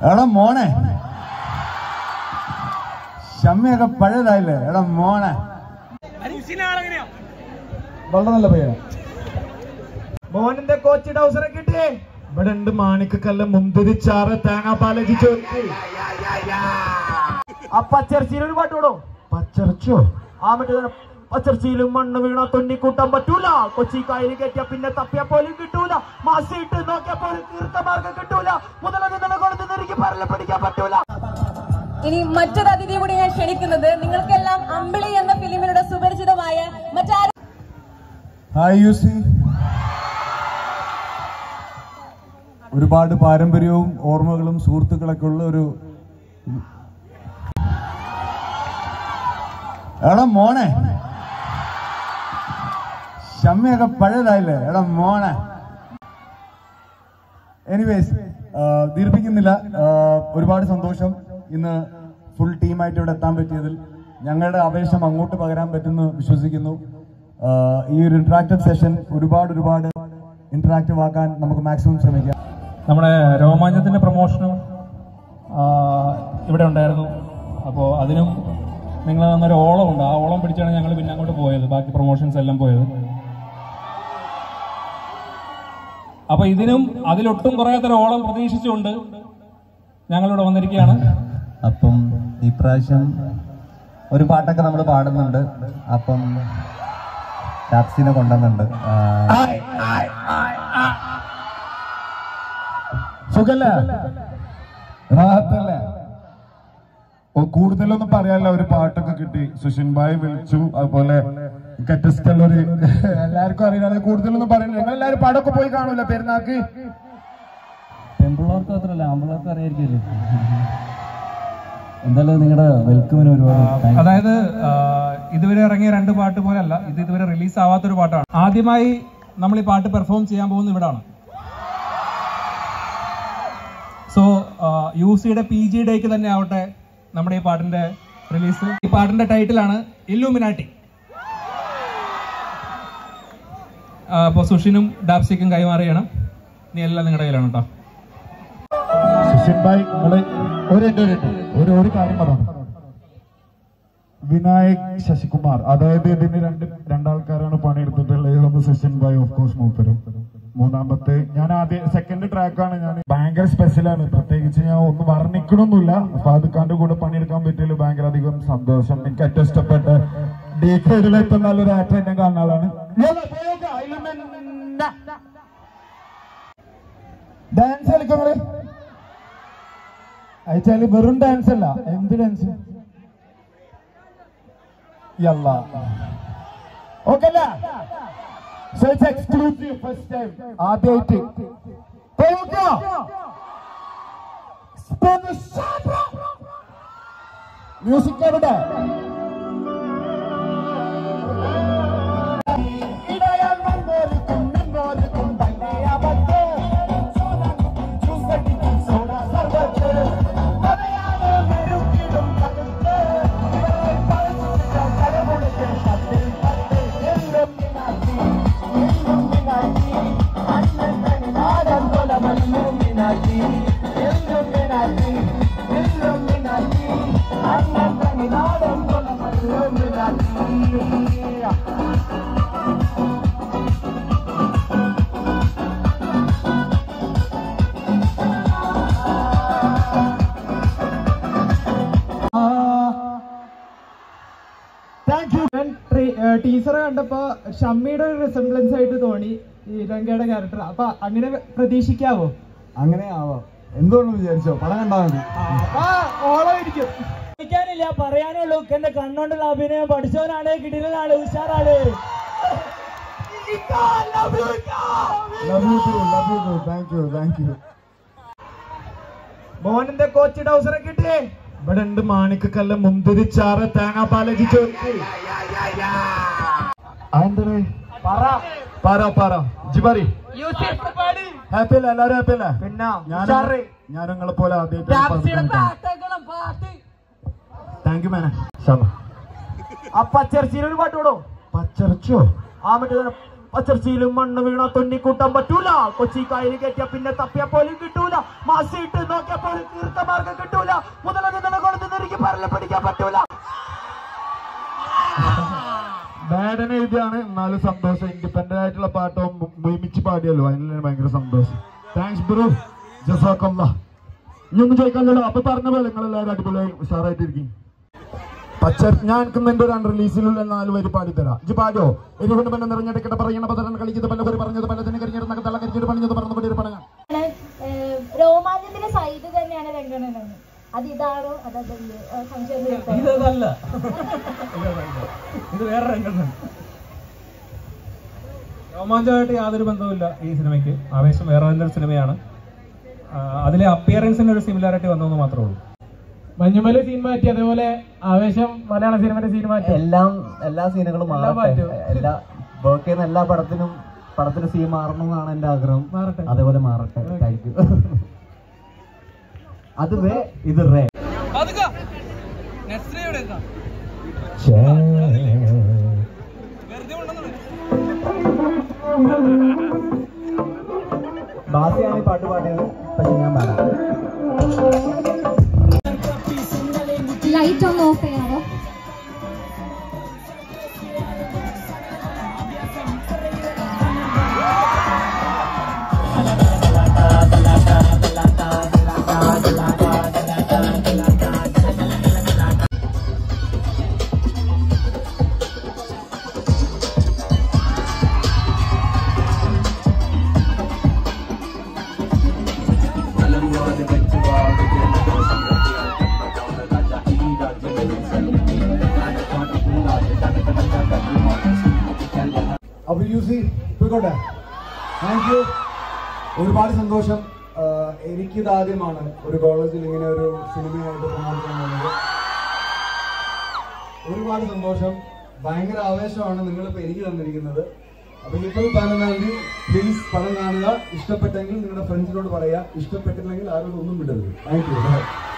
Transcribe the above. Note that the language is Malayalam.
എടാ മോനെ ഷമ്മിയൊക്കെ പഴയതായില്ലേ എടാ മോനെ വളരെ നല്ല പയ്യനാ മോഹനന്റെ കോച്ച് ഡൗസറെ കിട്ടിയേ ഇവിടെ ഉണ്ട് മാണിക്കക്കല്ല മുന്തിരിച്ചാറ് തേങ്ങാപ്പാലജി ചോദിച്ചു ആ പച്ചർച്ചിയിൽ ഒരു പാട്ട് വിടോ പച്ചറച്ചോ ആ മറ്റേ പച്ചർച്ചിയിലും മണ്ണ് വീണ തൊന്നി കൂട്ടാൻ പറ്റൂല കൊച്ചി കായൽ കയറ്റിയ പിന്നെ തപ്പിയ പോലും കിട്ടൂല മാസിയിട്ട് നോക്കിയ പോലും തീർത്ഥമാർഗം കിട്ടൂല മുതലത് കൊടുത്ത് തിരികെ പറല പിടിക്കാൻ പറ്റൂല ഇനി മറ്റൊരു അതിഥിയെ കൂടി ഞാൻ ക്ഷണിക്കുന്നത് നിങ്ങൾക്കെല്ലാം അമ്പിളി എന്ന ഫിലിമിലൂടെ സുപരിചിതമായ മറ്റാരും ഹായ് യൂസി ഒരുപാട് പാരമ്പര്യവും ഓർമ്മകളും സുഹൃത്തുക്കളൊക്കെ ഉള്ള ഒരു എടാ മോനെ ഷമ്മിയൊക്കെ പഴയതായില്ലേ എടാ മോനെ എനിവേസ് ദീർഘിക്കുന്നില്ല ആ, ഒരുപാട് സന്തോഷം ഇന്ന് ഫുൾ ടീമായിട്ട് ഇവിടെ എത്താൻ പറ്റിയതിൽ ഞങ്ങളുടെ ആവേശം അങ്ങോട്ട് പകരാൻ പറ്റുമെന്ന് വിശ്വസിക്കുന്നു ആ, ഈ ഒരു ഇന്ററാക്റ്റീവ് സെഷൻ ഒരുപാട് ഒരുപാട് ഇന്ററാക്റ്റീവ് ആക്കാൻ നമുക്ക് മാക്സിമം ശ്രമിക്കാം നമ്മുടെ രോമാഞ്ചത്തിന്റെ പ്രൊമോഷനും ആ, ഇവിടെ ഉണ്ടായിരുന്നു അപ്പോൾ അതിനും നിങ്ങൾ തന്നൊരു ഓളം ഉണ്ട് ആ ഓളം പിടിച്ചാണ് ഞങ്ങൾ പിന്നെ അങ്ങോട്ട് പോയത് ബാക്കി പ്രൊമോഷൻസ് എല്ലാം പോയത് അപ്പൊ ഇതിനും അതിലൊട്ടും കുറയാത്തൊരു ഓളം പ്രതീക്ഷിച്ചുകൊണ്ട് ഞങ്ങളിവിടെ വന്നിരിക്കുകയാണ് അപ്പം ഈ പ്രാവശ്യം ഒരു പാട്ടൊക്കെ നമ്മൾ പാടുന്നുണ്ട് അപ്പം ടാപ്സിനെ കൊണ്ടുവന്നുണ്ട് സുഖല്ലേ റാഹത്തല്ലേ ഓ, കൂടുതലൊന്നും പറയാനില്ല ഒരു പാട്ടൊക്കെ കിട്ടി സുഷിൻ ഭായ് വിളിച്ചു അതുപോലെ കറ്റസ്റ്റുള്ളൊരു എല്ലാവർക്കും അറിയാതെ കൂടുതലൊന്നും പറയാനില്ല നിങ്ങൾ എല്ലാവരും പാടൊക്കെ പോയി കാണൂല പെരുന്നാക്ക് പെൺപിള്ളേർക്ക് മാത്രമല്ല ആമ്പിള്ളേർക്ക് അറിയായിരിക്കുമല്ലോ എന്തായാലും നിങ്ങളുടെ വെൽക്കമിന് ഒരുപാട് അതായത് ആ, ഇതുവരെ ഇറങ്ങിയ രണ്ട് പാട്ട് പോലെയല്ല ഇത് ഇതുവരെ റിലീസ് ആവാത്തൊരു പാട്ടാണ് ആദ്യമായി നമ്മൾ ഈ പാട്ട് പെർഫോം ചെയ്യാൻ പോകുന്നത് ഇവിടാണ് സോ യു സിയുടെ പി ജി ഡേക്ക് തന്നെ ആവട്ടെ നമ്മുടെ ഈ പാട്ടിന്റെ റിലീസ് ഈ പാട്ടിന്റെ ടൈറ്റിലാണ് ഇല്ലുമിനാട്ടി അപ്പോൾ സുഷിനും ഡാപ്സിക്കും കൈമാറിയാണ് നീ എല്ലാം നിങ്ങളുടെ കയ്യിലാണ് കേട്ടോ സുഷിൻ ഭായ് നിങ്ങള് ഒരു ഒരു ഒരു ഒരു കാര്യം പറഞ്ഞു വിനായക് ശശികുമാർ അതായത് ഇതിന് രണ്ട് രണ്ടാൾക്കാരാണ് പണിയെടുത്തിട്ടുള്ളത് ഒന്ന് സുഷിൻ ഭായ് ഓഫ് കോഴ്സ് മൂപ്പരും മൂന്നാമത്തെ ഞാൻ ആദ്യം സെക്കൻഡ് ട്രാക്കാണ് ഞാൻ ഭയങ്കര സ്പെഷ്യലാണ് പ്രത്യേകിച്ച് ഞാൻ ഒന്നും വർണ്ണിക്കണമൊന്നുമില്ല ഫാദ് ഖാന്റെ കൂടെ പണിയെടുക്കാൻ പറ്റിയതിൽ ഭയങ്കര അധികം സന്തോഷം എനിക്ക് ഏറ്റവും ഇഷ്ടപ്പെട്ട ഡി കെയിലുള്ള ഏറ്റവും നല്ലൊരു ആക്ടർ എന്നെ കാണുന്ന ആളാണ് ഡാൻസ് കളിക്കുന്നത് അയച്ചാല് വെറും ഡാൻസ് അല്ല എന്ത് ഡാൻസ് യല്ല ഓക്കെ അല്ല so it's exclusive first time ആദ്യമായിട്ട് മ്യൂസിക് എവിടെ താങ്ക് യു ടീച്ചറെ കണ്ടപ്പോ ഷമ്മിയുടെ ഒരു റിസംബ്ലൻസ് ആയിട്ട് തോന്നി ഈ രംഗയുടെ ക്യാരക്ടർ അപ്പൊ അങ്ങനെ പ്രതീക്ഷിക്കാവോ അങ്ങനെ ആവാം എന്തുകൊണ്ടെന്ന് വിചാരിച്ചോ പടം കണ്ടാൽ മതി ഓളായിരിക്കും ില്ല പറയാനുള്ളൂ എന്റെ കണ്ണോണ്ടുള്ള അഭിനയം പഠിച്ചവനാണ് കിടിലനാണ് ഉഷാറാണ് love you too love you too thank you thank you മോഹനന്റെ കോച്ച് ഡൗസറെ കിട്ടിയേ ഇവിടെ ഉണ്ട് മാണിക്കക്കല്ല മുന്തിരിച്ചാറ് തേങ്ങാപ്പാലജി ചോദിച്ചു അതെന്തേ പറ പറ പറ ജിബറി ഹാപ്പി അല്ല എല്ലാരും ഹാപ്പി അല്ലേ പിന്നെ ഞാൻ ഉഷാറ്. ഞാൻ നിങ്ങളെ പോലെ താങ്ക് യു മാന ശാബ ആ പച്ചർച്ചിയിൽ ഒരു പാട്ട് വിടോ പച്ചറച്ചോ ആ മറ്റേ പച്ചർച്ചയിലും മണ്ണ് വീണ തൊന്നിക്കൂട്ടാൻ പറ്റൂല കൊച്ചി കായൽ കയറ്റിയ പിന്നെ തപ്പിയ പോലും കിട്ടൂല മാസിയിട്ട് നോക്കിയ പോലും തീർത്ത മാർഗം കിട്ടൂല മുതലത് നിലകൊടുത്ത് നിരക്കി പരലെ പിടിക്കാൻ പറ്റൂല ബാഡൻ എഴുതിയാണ് എന്നാലും സന്തോഷം ഇൻഡിപെൻഡന്റ് ആയിട്ടുള്ള പാട്ടോ മുയിമിച്ച് പാടിയല്ലോ അതിന് ഭയങ്കര സന്തോഷം താങ്ക്സ് ബ്രോ ജസാക്കല്ല ഇനി ഒന്നും ചോദിക്കാമല്ലോ അപ്പൊ പറഞ്ഞ പോലെ നിങ്ങളെല്ലാവരും അടിപൊളിയായി ഉഷാറായിട്ടിരിക്കും പച്ച ഞാൻ നിന്റെ ഒരു അൺറിലീസിലുള്ള നാല് വരി പാടിത്തരാം ഇജ്ജ് പാടോ എരികൊണ്ട് പല നിറഞ്ഞെടുക്കട്ടെ പറയണ പതറൻ കളിച്ചത് പല പേര് പറഞ്ഞത് പലതിന് കരിഞ്ഞിരുന്ന തള്ള കരിച്ചിട്ട് പണിഞ്ഞത് പറഞ്ഞു പേര് പറയാം ഏഹ് രോമാഞ്ചത്തിന്റെ സൈഡ് തന്നെയാണ് രംഗണൻ അത് ഇതാണോ അതല്ലേ സംശയം തീർത്തോ? ഇതല്ല ഇത് വേറെ രംഗമാണ് രോമാഞ്ചമായിട്ട് യാതൊരു ബന്ധവുമില്ല ഈ സിനിമയ്ക്ക് ആവേശം വേറെ നല്ലൊരു സിനിമയാണ് ആ, അതിലെ അപ്പിയറൻസിന് ഒരു സിമിലാരിറ്റി വന്നതെന്ന് മാത്രമേ ഉള്ളൂ മഞ്ഞുമല സീൻ മാറ്റി അതേപോലെ ആവേശം മലയാള സിനിമയുടെ സീൻ മാറ്റി എല്ലാം എല്ലാ സീനുകളും എല്ലാം മാറട്ടെ മാറ്റും. എല്ലാ വർക്ക് ചെയ്യുന്ന എല്ലാ പടത്തിനും പടത്തിന് സീൻ മാറണം എന്നാണ് എന്റെ ആഗ്രഹം മാറട്ടെ. അതേപോലെ മാറട്ടെ താങ്ക് യു അത് വേ ഇത് റേ ബാസിയാണ് ഈ പാട്ട് പാടിയത് പക്ഷെ ഞാൻ പാടാം ലൈറ്റ് ഒന്ന് ഓഫ് ചെയ്യാമോ അപ്പൊ യൂസി പോയിക്കോട്ടെ താങ്ക് യു ഒരുപാട് സന്തോഷം ആഹ് എനിക്കിത് ആദ്യമാണ് ഒരു കോളേജിൽ ഇങ്ങനെ ഒരു സിനിമയായിട്ട് പ്രൊമോട്ട് ചെയ്യാൻ പോകുന്നത് ഒരുപാട് സന്തോഷം ഭയങ്കര ആവേശമാണ് നിങ്ങളിപ്പോ എനിക്ക് തന്നിരിക്കുന്നത് അപ്പൊ ഏപ്രിൽ പതിനൊന്നാം തീയതി പ്ലീസ് പടം കാണുക ഇഷ്ടപ്പെട്ടെങ്കിൽ നിങ്ങളുടെ ഫ്രണ്ട്സിനോട് പറയുക ഇഷ്ടപ്പെട്ടില്ലെങ്കിൽ ആരോടും ഒന്നും വിടരുത് താങ്ക് യു